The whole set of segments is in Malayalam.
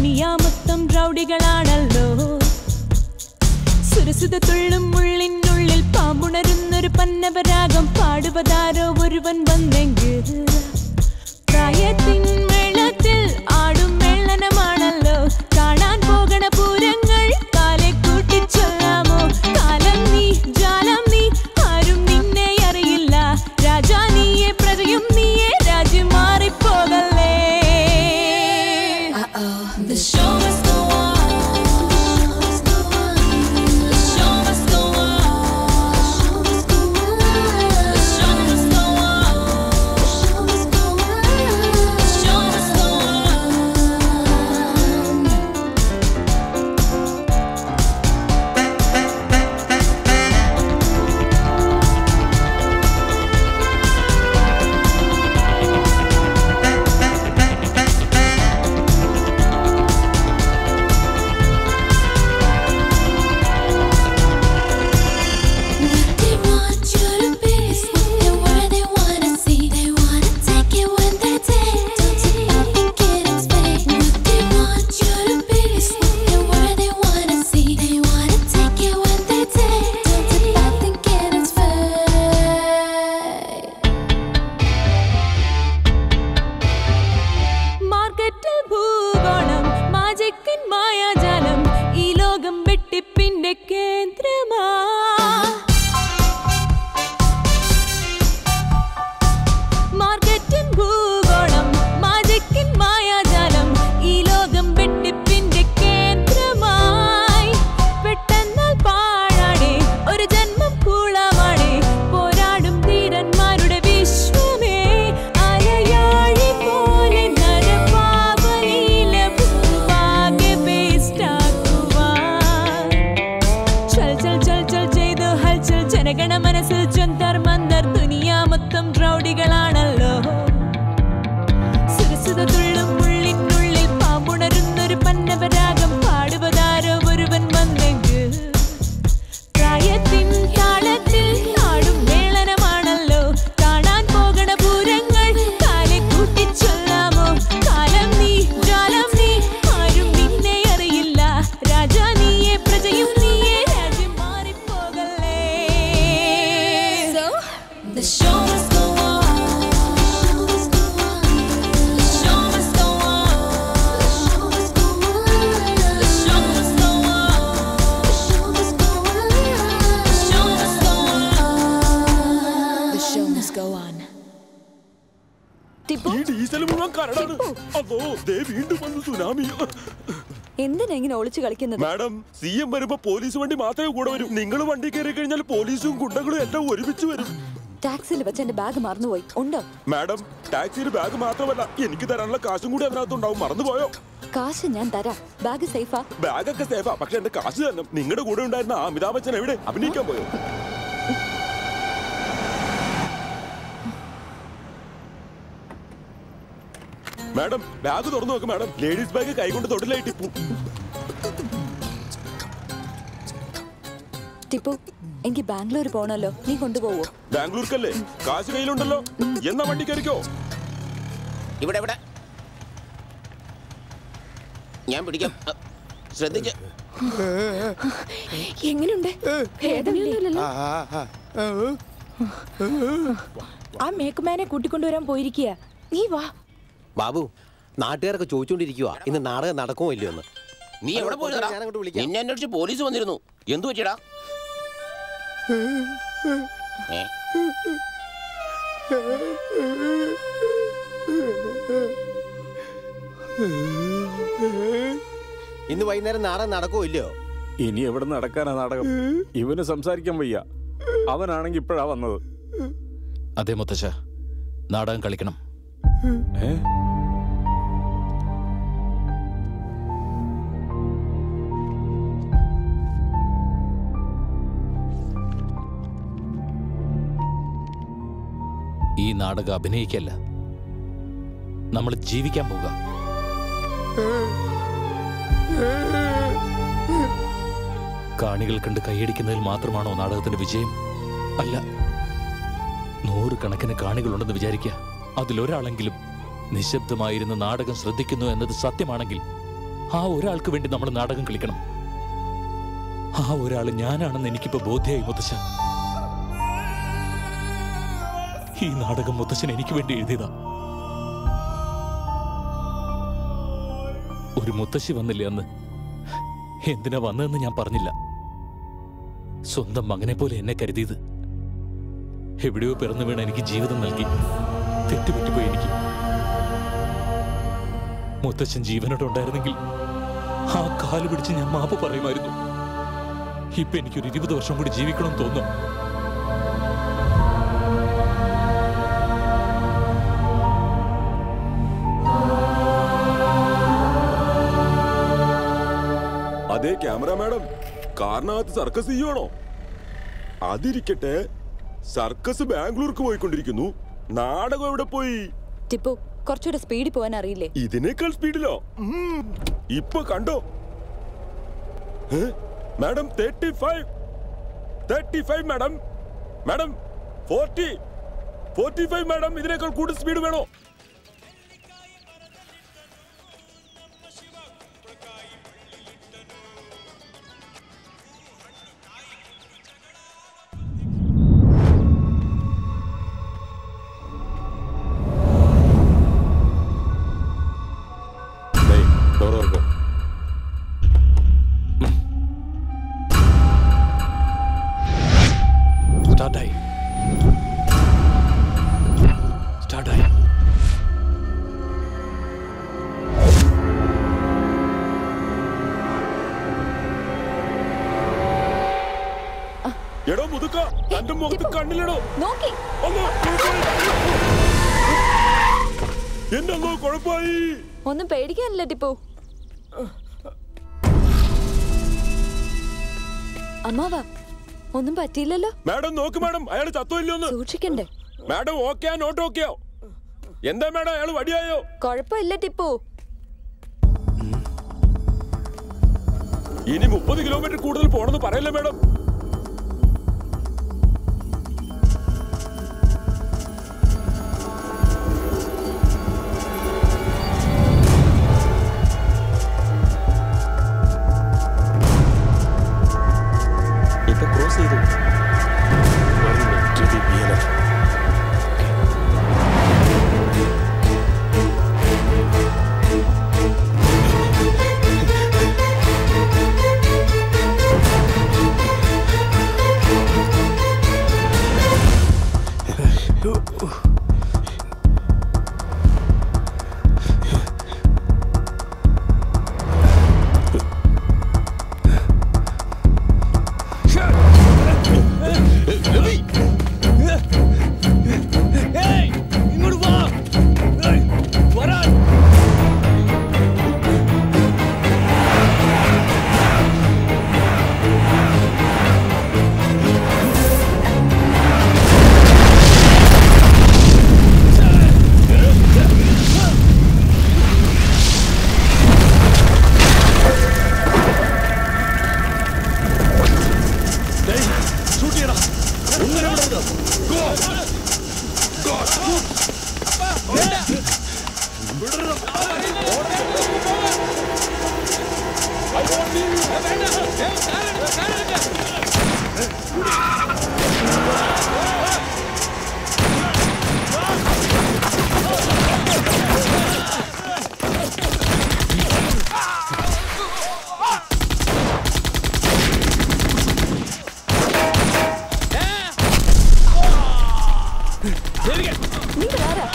ദുനിയാ മൊത്തം റൗഡികളാണല്ലോ സുരസുത തുള്ളും ഉള്ളിനുള്ളിൽ പാമ്പുണരുന്നൊരു പന്നപരാഗം പാടുവതാരോ ഒരുവൻ വന്നെങ്കിൽ പ്രായത്തിൻ വെള്ളത്തിൽ ആടും വെള്ളനമാണല്ലോ കാണാൻ പോകണ പൂരങ്ങൾ കാലെ കൂട്ടി ചൊല്ലാമോ കാലം നീ ജാലം നീ ആരും നിന്നെ അറിയില്ല രാജാ നീയെ പ്രജയും നീയെ രാജ്യം മാറിപ്പോകല്ലേ The show must go on. The show must go on. The show must go on. The show must go on. What they want you to be is not where they wanna see. They wanna take it when they take. Don't you think it's fake? What they want you to be is not where they wanna see. They wanna take it when they take. Don't you think it's fake? മാർക്കറ്റിൽ ഭൂഗോളം മാജിക്കിൻ മായാജാലം ഈ ലോകം വെട്ടിപ്പിന്റെ കേന്ദ്രമാ മാർക്കറ്റിൻ ഭൂഗോളം മാജിക്കിൻ മായാജാലം ഈ ലോകം വെട്ടിപ്പിന്റെ കേന്ദ്രമായി പെട്ടെന്നാൽ പാഴാണേ ഒരു ജന്മം കൂളമാണേ പോരാടും ധീരന്മാരുടെ വിശ്വമേ അലയാഴി പോലെ നരപാവലിയിലെ ഭൂഭാഗ്യ വേസ്റ്റാക്കുവാൻ ചൽ ചൽ ചൽ ചൽ ചെയ്തു ഹൽച്ചൽ ജനഗണ മനസ്സിൽ ജന്തർ മന്ദർ ദുനിയാ മൊത്തം റൗഡികളാണല്ലോ സുരസുത തുള്ളും ഉള്ളിനുള്ളിൽ പാമ്പുണരുന്നൊരു പന്നവരാഗം പാടുവതാരോ ഒരുവൻ വന്നെങ്കിൽ പ്രായത്തിൻ താളത്തിൽ ആടും മേളനമാണല്ലോ കാണാൻ പോകണ പൂരങ്ങൾ കാലെ കൂട്ടി ചൊല്ലാമോ കാലം നീ ജാലം നീ ആരും നിന്നെ അറിയില്ല രാജാ നീയെ പ്രജയും നീയെ രാജ്യം മാറിപ്പോകല്ലേ The show must go on. The show must go on. The show must go on. The show must go on. The show must go on. ഈ ഡീസൽ മുഴുവൻ കരടാണ് അതോ ദേ വീണ്ടും വന്നു സുനാമി എന്തിനാ ഇങ്ങനെ ഒളിച്ചു കളിക്കുന്നത് മാഡം സി എം വരുമ്പോ പോലീസ് വണ്ടി മാത്രമേ കൂടെ വരും നിങ്ങൾ വണ്ടി കയറി കഴിഞ്ഞാൽ പോലീസും ഗുണ്ടകളും എല്ലാം ഒരുമിച്ച് വരും ടാക്സിയിൽ വെച്ച് എന്റെ ബാഗ് മറന്നുപോയി ഉണ്ടോ മാഡം ടാക്സിയിൽ ബാഗ് മാത്രമല്ല എനിക്ക് തരാനുള്ള കാശും കൂടി അതിനകത്തുണ്ടാവും മറന്നുപോയോ കാശ് ഞാൻ തരാം ബാഗ് സേഫാ ബാഗൊക്കെ സേഫാ പക്ഷെ എന്റെ കാശ് തന്നെ നിങ്ങളുടെ കൂടെ ഉണ്ടായിരുന്ന ആ അമിതാഭ് ബച്ചൻ എവിടെ അഭിനയിക്കാൻ പോയോ മാഡം ബാഗ് തുറന്നു നോക്ക് മാഡം ലേഡീസ് ബാഗ് കൈകൊണ്ട് തൊട്ടിലായിട്ട് ഇപ്പു ടിപ്പു എനിക്ക് ബാംഗ്ലൂർ പോണല്ലോ നീ കൊണ്ടുപോവോ ബാംഗ്ലൂർക്കല്ലേ കാശ് കയ്യിലുണ്ടല്ലോ എന്നാ വണ്ടി കയറിക്കോ ഇവിടെ ഇവിടെ ഞാൻ പിടിക്കാം അ, ശ്രദ്ധിച്ച് എങ്ങനെയുണ്ട് ഭേദമില്ലല്ലോ ആ മേക്കുമാനെ കൂട്ടിക്കൊണ്ടുവരാൻ പോയിരിക്കുക നീ വാ ബാബു നാട്ടുകാരൊക്കെ ചോദിച്ചുകൊണ്ടിരിക്കുക ഇന്ന് നാടകം നടക്കുമോ ഇല്ലയോ എന്ന് നീ എവിടെ പോയതാ ഞാനങ്ങോട്ട് വിളിക്കാം. നിന്നെ അന്വേഷിച്ച് പോലീസ് വന്നിരുന്നു എന്തു പറ്റിയടാ ഏ? ഇന്ന് വൈകുന്നേരം നാടകം നടക്കുമോ ഇല്ലയോ ഇനി എവിടെ നടക്കാനാ നാടകം ഇവന് സംസാരിക്കാൻ വയ്യ അവനാണെങ്കി ഇപ്പോഴാ വന്നത് അതെ മുത്തശ്ശ നാടകം കളിക്കണം ഏ ഈ നാടകം അഭിനയിക്കല്ല നമ്മൾ ജീവിക്കാൻ പോവുക കാണികൾ കണ്ട് കൈയടിക്കുന്നതിൽ മാത്രമാണോ നാടകത്തിന്റെ വിജയം അല്ല നൂറുകണക്കിന് കാണികളുണ്ടെന്ന് വിചാരിക്കുക അതിലൊരാളെങ്കിലും നിശബ്ദമായിരുന്ന നാടകം ശ്രദ്ധിക്കുന്നു എന്നത് സത്യമാണെങ്കിൽ ആ ഒരാൾക്ക് വേണ്ടി നമ്മൾ നാടകം കളിക്കണം ആ ഒരാൾ ഞാനാണെന്ന് എനിക്കിപ്പോ ബോധ്യമായി മുത്തശ്ശ ഈ നാടകം മുത്തശ്ശൻ എനിക്ക് വേണ്ടി എഴുതിയതാ ഒരു മുത്തശ്ശി വന്നില്ലേ അന്ന് എന്തിനാ വന്നതെന്ന് ഞാൻ പറഞ്ഞില്ല സ്വന്തം മകനെ പോലെ എന്നെ കരുതിയത് എവിടെയോ പിറന്നു വീണ എനിക്ക് ജീവിതം നൽകി തെറ്റുപറ്റിപ്പോയി എനിക്ക് മുത്തച്ഛൻ ജീവനോടെ ഉണ്ടായിരുന്നെങ്കിൽ ആ കാല് പിടിച്ച് ഞാൻ മാപ്പ് പറയുമായിരുന്നു ഇപ്പൊ എനിക്കൊരു ഇരുപത് വർഷം കൂടി ജീവിക്കണം തോന്നുന്നു അതെ ക്യാമറ മാഡം കാറിനകത്ത് സർക്കസ് ചെയ്യുവാണോ അതിരിക്കട്ടെ സർക്കസ് ബാംഗ്ലൂർക്ക് പോയിക്കൊണ്ടിരിക്കുന്നു നാടകം എവിടെ പോയി ടിപ്പു കുറച്ചുകൂടെ സ്പീഡിൽ പോകാൻ അറിയില്ലേ ഇതിനേക്കാൾ സ്പീഡിലോ ഉം. ഇപ്പൊ കണ്ടോ ഏ? Madam thirty five thirty five madam madam forty forty five madam ഇതിനേക്കാൾ കൂടുതൽ സ്പീഡ് വേണോ ഡോർ ഓർക്കോ സ്റ്റാർട്ടായി സ്റ്റാർട്ടായി എടോ മുതുക്ക തന്റെ മുഖത്ത് കണ്ണിലെടോ നോക്കി അല്ലോ എന്നല്ലോ കുഴപ്പമായി ഒന്നും പേടിക്കാനില്ല ടിപ്പു അമ്മാവാ ഒന്നും പറ്റിയില്ലല്ലോ മാഡം നോക്ക് മാഡം അയാൾ ചത്തോ ഇല്ലയോന്ന് സൂക്ഷിക്കണ്ടേ മാഡം ഓക്കെയാ നോട്ട് ഓക്കെയോ എന്താ മാഡം അയാൾ വടിയായോ കൊഴപ്പില്ല ടിപ്പു ഇനി മുപ്പത് കിലോമീറ്റർ കൂടുതൽ പോണെന്ന് പറയല്ലേ മാഡം ഇപ്പൊ ക്രോസ് ചെയ്തു നിങ്ങൾ ആരാ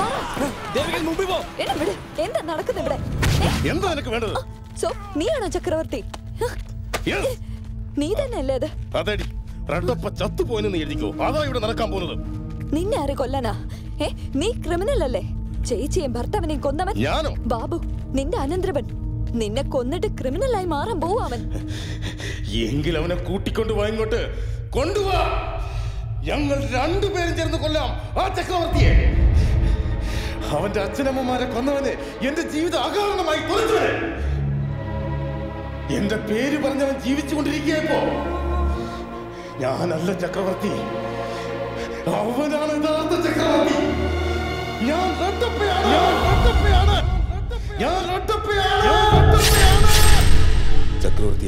എന്നെ വിട് എന്താ നടക്കുന്നത് ഇവിടെ ഏ? എന്താ നിനക്ക് വേണ്ടത് സോ നീയാണോ ചക്രവർത്തി ഹ, Yes. നീ തന്നെയല്ലേ അത് അതേടി റെഡപ്പ ചത്തുപോയെന്ന് നീ എഴുതിക്കോ അതാ ഇവിടെ നടക്കാൻ പോകുന്നത് നിന്നെ ആര് കൊല്ലാനാ ഏ നീ ക്രിമിനൽ അല്ലേ ചേച്ചിയും ഭർത്താവിനെയും കൊന്നവൻ ഞാനോ ബാബു നിന്റെ അനന്തരവൻ നിന്നെ കൊന്നിട്ട് ക്രിമിനലായി മാറാൻ പോവും അവൻ എങ്കിൽ അവനെ കൂട്ടിക്കൊണ്ടുവാ ഇങ്ങോട്ട് കൊണ്ടുവാ ഞങ്ങൾ രണ്ടുപേരും ചേർന്ന് കൊല്ലാം ആ ചക്രവർത്തിയെ അവന്റെ അച്ഛനമ്മമാരെ കൊന്നവന് എന്റെ ജീവിതം അകാരണമായി കൊലച്ചവന് എന്റെ പേര് പറഞ്ഞവൻ ജീവിച്ചുകൊണ്ടിരിക്കുകയപ്പോ ഞാനല്ല ചക്രവർത്തി അവനാണ് യഥാർത്ഥ ചക്രവർത്തി ഞാൻ റെഡ്ഡപ്പയാണ് ഞാൻ റെഡ്ഡപ്പയാണ് ഞാൻ റെഡ്ഡപ്പയാണ് ഞാൻ റെഡ്ഡപ്പയാണ്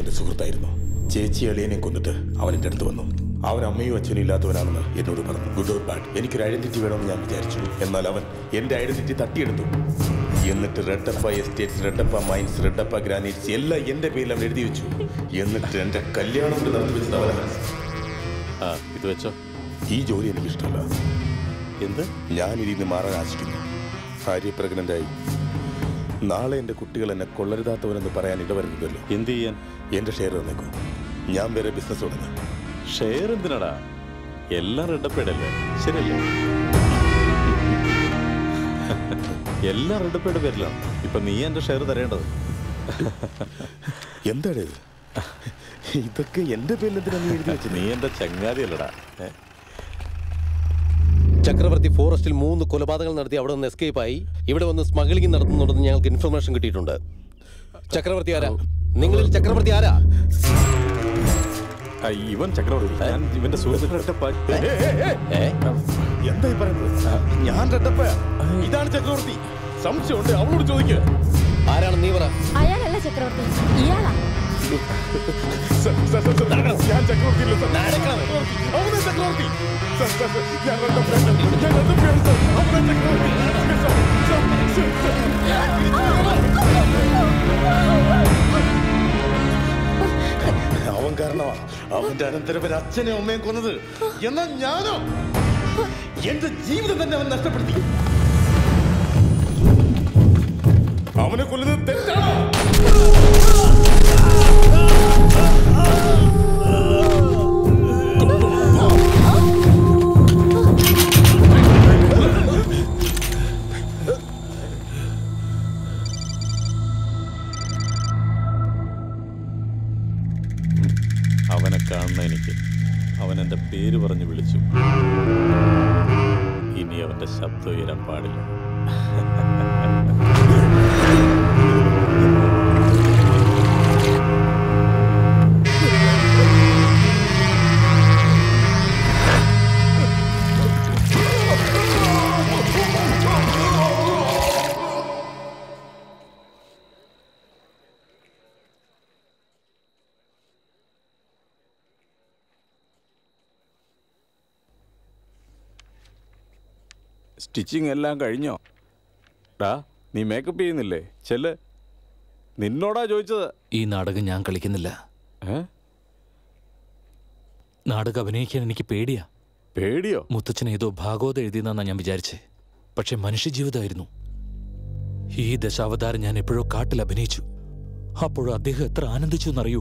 എന്റെ സുഹൃത്തായിരുന്നു ചേച്ചി അളിയനെ കൊന്നിട്ട് അവൻ എൻ്റെ അടുത്ത് വന്നു അവൻ അമ്മയും അച്ഛനും ഇല്ലാത്തവനാണെന്ന് എന്നോട് പറഞ്ഞു ഗുഡ് ഓർ ബാഡ് എനിക്കൊരു ഐഡന്റിറ്റി വേണമെന്ന് ഞാൻ വിചാരിച്ചു എന്നാൽ അവൻ എൻ്റെ ഐഡന്റിറ്റി തട്ടിയെടുത്തു എന്നിട്ട് Reddappa estates Reddappa mines Reddappa granites എല്ലാം എൻ്റെ പേരിൽ അവൻ എഴുതി വെച്ചു എന്നിട്ട് എൻ്റെ കല്യാണം കൂടി നടത്തി വെച്ചത് അവനാണ് ആ ഇത് വെച്ചോ ഈ ജോലി എനിക്ക് ഇഷ്ടമല്ല എന്ത് ഞാൻ ഇതിന്ന് മാറാൻ ആശിക്കുന്നു ഭാര്യ പ്രഗ്നൻ്റായി നാളെ എൻ്റെ കുട്ടികൾ എന്നെ കൊള്ളരുതാത്തവനെന്ന് പറയാൻ ഇടവരുന്നതല്ലോ എന്ത് ചെയ്യാൻ എൻ്റെ ഷെയർ തന്നേക്കോ ഞാൻ വേറെ ബിസിനസ് തുടങ്ങാം ഷെയർ എന്തിനടാ എല്ലാം റെഡപ്പേടല്ലേ ശരിയല്ലേ എല്ലാം റെഡപ്പേടെ പേരിലാണ് ഇപ്പൊ നീ എന്റെ ഷെയർ തരേണ്ടത് എന്താണ് ഇത് ഇതൊക്കെ എൻ്റെ പേരിൽ എന്തിനാ നീ എഴുതി വെച്ചത് നീ എന്റെ ചങ്ങാതിയല്ലടാ ഏ? ചക്രവർത്തി ഫോറസ്റ്റിൽ മൂന്ന് കൊലപാതകങ്ങൾ നടത്തി അവിടെ നിന്ന് എസ്കേപ്പ് ആയി ഇവിടെ വന്ന് സ്മഗ്ലിംഗ് നടത്തുന്നുണ്ടെന്ന് ഞങ്ങൾക്ക് ഇൻഫർമേഷൻ കിട്ടിയിട്ടുണ്ട് ചക്രവർത്തി ആരാ നിങ്ങളിൽ ചക്രവർത്തി ആരാ ആ, ഇവൻ ചക്രവർത്തി ഞാൻ ഇവന്റെ സുഹൃത്തുക്കളുടെ ഏ? എന്താ ഈ പറയുന്നത് ഞാൻ റെഡപ്പ ഇതാണ് ചക്രവർത്തി സംശയമുണ്ട് അവളോട് ചോദിക്കുക ആരാണ് നീ പറ അയാളല്ല ചക്രവർത്തി ഇയാളാ ഞാൻ ചക്രവർത്തി ഇല്ല സർ. ചക്രവർത്തി. അവനെ ചക്രവർത്തി സർ, സർ, സർ. ഞാൻ റെഡപ്പയാണ്. ഞാൻ റെഡപ്പയാണ് സർ. അവനെ ചക്രവർത്തി. Sir, sir, sir, sir. അവൻ കാരണമാ അവന്റെ അനന്തരവൻ അച്ഛനെ അമ്മയും കൊന്നത് എന്നാൽ ഞാനോ എന്റെ ജീവിതം തന്നെ അവൻ നഷ്ടപ്പെടുത്തി അവനെ കൊല്ലുന്നത് തെറ്റാണോ അവനെ കാണുന്ന എനിക്ക് അവൻ എന്റെ പേര് പറഞ്ഞ് വിളിച്ചു ഇനി അവന്റെ ശബ്ദം ഉയരാൻ പാടില്ല സ്റ്റിച്ചിങ് എല്ലാം കഴിഞ്ഞോ ഡാ നീ മേക്കപ്പ് ചെയ്യുന്നില്ലേ ചെല്ല് നിന്നോടാ ചോദിച്ചത് ഈ നാടകം ഞാൻ കളിക്കുന്നില്ല ഏ നാടകം അഭിനയിക്കാൻ എനിക്ക് പേടിയാ പേടിയോ മുത്തച്ഛൻ ഏതോ ഭാഗവതം എഴുതിയെന്നാ ഞാൻ വിചാരിച്ചേ പക്ഷെ മനുഷ്യജീവിതമായിരുന്നു ഈ ദശാവതാരം ഞാൻ എപ്പോഴോ കാട്ടിൽ അഭിനയിച്ചു അപ്പോഴോ അദ്ദേഹം എത്ര ആനന്ദിച്ചു എന്നറിയൂ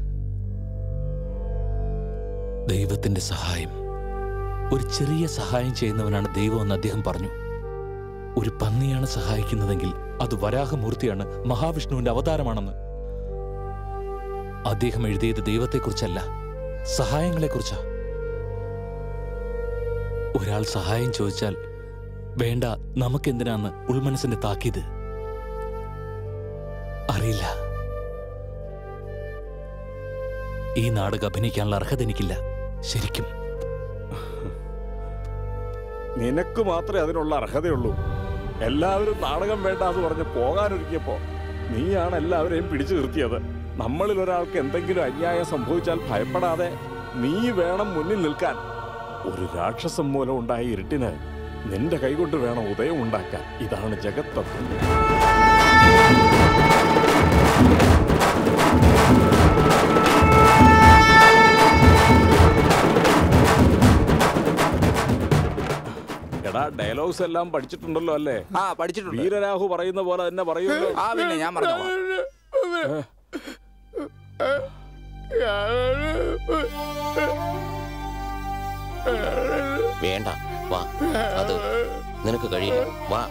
ദൈവത്തിന്റെ സഹായം ഒരു ചെറിയ സഹായം ചെയ്യുന്നവനാണ് ദൈവം എന്ന് അദ്ദേഹം പറഞ്ഞു ഒരു പന്നിയാണ് സഹായിക്കുന്നതെങ്കിൽ അത് വരാഹമൂർത്തിയാണ് മഹാവിഷ്ണുവിന്റെ അവതാരമാണെന്ന് അദ്ദേഹം എഴുതിയത് ദൈവത്തെക്കുറിച്ചല്ല സഹായങ്ങളെക്കുറിച്ചാ ഒരാൾ സഹായം ചോദിച്ചാൽ വേണ്ട നമുക്കെന്തിനാന്ന് ഉൾമനസ്സിന്റെ താക്കീത് അറിയില്ല ഈ നാടകം അഭിനയിക്കാനുള്ള അർഹത എനിക്കില്ല ശരിക്കും നിനക്ക് മാത്രമേ അതിനുള്ള അർഹതയുള്ളൂ എല്ലാവരും നാടകം വേണ്ട എന്ന് പറഞ്ഞ് പോകാനൊരുക്കിയപ്പോ നീയാണ് എല്ലാവരെയും പിടിച്ചു നിർത്തിയത് നമ്മളിൽ ഒരാൾക്ക് എന്തെങ്കിലും അന്യായം സംഭവിച്ചാൽ ഭയപ്പെടാതെ നീ വേണം മുന്നിൽ നിൽക്കാൻ ഒരു രാക്ഷസം മൂലം ഉണ്ടായ ഇരുട്ടിന് നിന്റെ കൈകൊണ്ട് വേണം ഉദയം ഉണ്ടാക്കാൻ ഇതാണ് ജഗത് തത്വം എടാ ഡയലോഗ്സ് എല്ലാം പഠിച്ചിട്ടുണ്ടല്ലോ അല്ലേ ആ പഠിച്ചിട്ടുണ്ട് വീരരാഹു പറയുന്ന പോലെ തന്നെ പറയുമല്ലോ ആ പിന്നെ ഞാൻ പറഞ്ഞോളാം വേണ്ട വാ അത് നിനക്ക് കഴിയില്ല വാ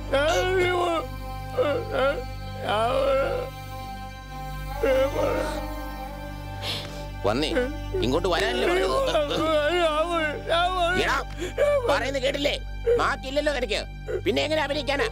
വന്നേ ഇങ്ങോട്ട് വരാനല്ലേ പറഞ്ഞത് എടാ, പറയുന്നത് കേട്ടില്ലേ മാറ്റില്ലല്ലോ നിനക്ക് പിന്നെ എങ്ങനെ അഭിനയിക്കാനാ